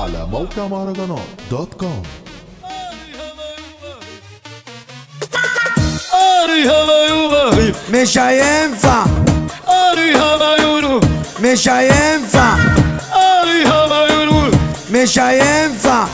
على موقع مهرجانات دوت كوم مش هينفع مش هينفع مش هينفع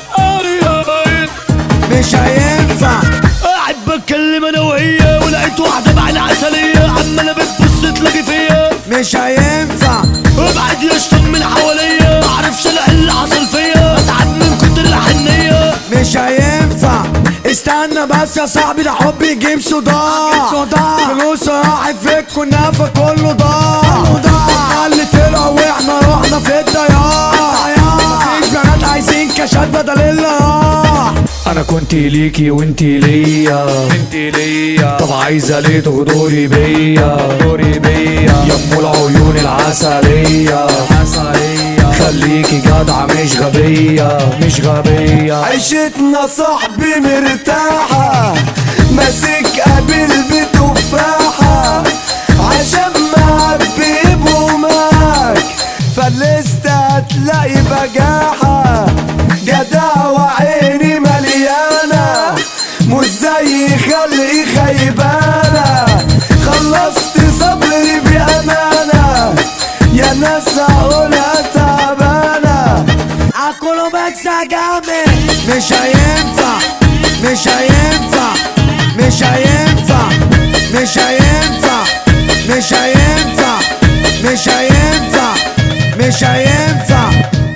مش هينفع قاعد بتكلم انا وهي ولقيت واحدة بعين عسلية عمالة بتبص تلاقي فيا مش هينفع وابعد يشطب من حواليا معرفش انا اللي حصل فيا اتعب من كتر الحنية مش هينفع استنى بس يا صاحبي ده حب يجيب صداع صداع فلوس راحت في الكنافة كله ضاع ضاع اللي طلعوا واحنا رحنا في الضياع مفيش بنات عايزين كاشات بدل اللي راح انا كنت ليكي وانتي ليا انتي ليا طب عايزة ليه تغدري بيا تغدري بيا يا ام العيون العسلية عسلية خليكي جدعة مش غبية مش غبية عيشتنا صاحبي مرتاحة ماسك قابل بتفاحة عشان معبي بومك فلست هتلاقي بجاحة جدع وعيني مليانة مش زي خلقي خيبانة خلصت صبري بأمانة يا ناس هقولها تعبانة عقله بكسة جامد مش هينفع مش هينفع مش هينفع مش هينفع مش هينفع مش هينفع مش هينفع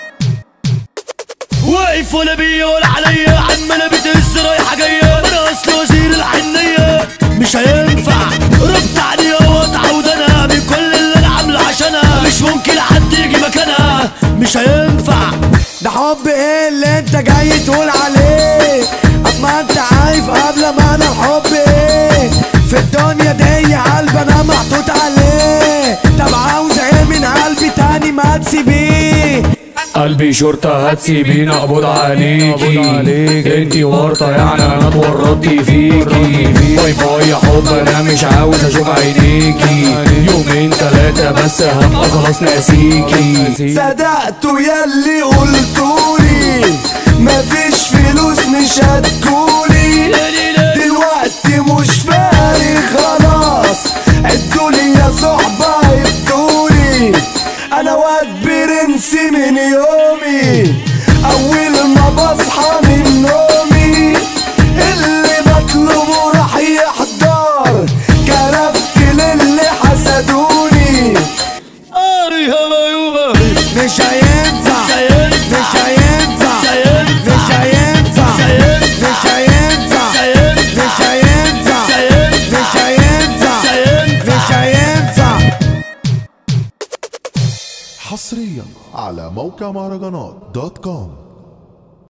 واقف ولا بيقول عليا عمالة بتهز رايحة جاية انا اصل وزير الحنية مش هينفع ربط عليها واتعود انا بكل اللي انا عامله عشانها مش ممكن حد يجي مكانها مش هينفع ده حب ايه اللي انت جاي تقول عليه اما انت عارف قبل ما انا الحب ايه في الدنيا دي قلب انا محطوط عليه طب عاوز ايه من قلبي تاني ما تسيبيه قلبي شرطة هتسيبيني اقبض عليكي انتي ورطة يعني انا اتورطت فيكي باي باي يا حب انا مش عاوز اشوف عينيكي يومين تلاتة بس هبقى خلاص ناسيكي صدقتوا ياللي قلتولي مفيش فلوس مش هتكولي دلوقتي مش فارق خلاص ادولي يا صحبة ادولي انا واد برنسي من يومي اول ما بصحى من نومي اللي بطلبه راح يحضر كرفت للي حسدوني مش هينفع مش هينفع مش هينفع مش هينفع مش هينفع مش هينفع مش هينفع حصريا على موقع مهرجانات دوت كوم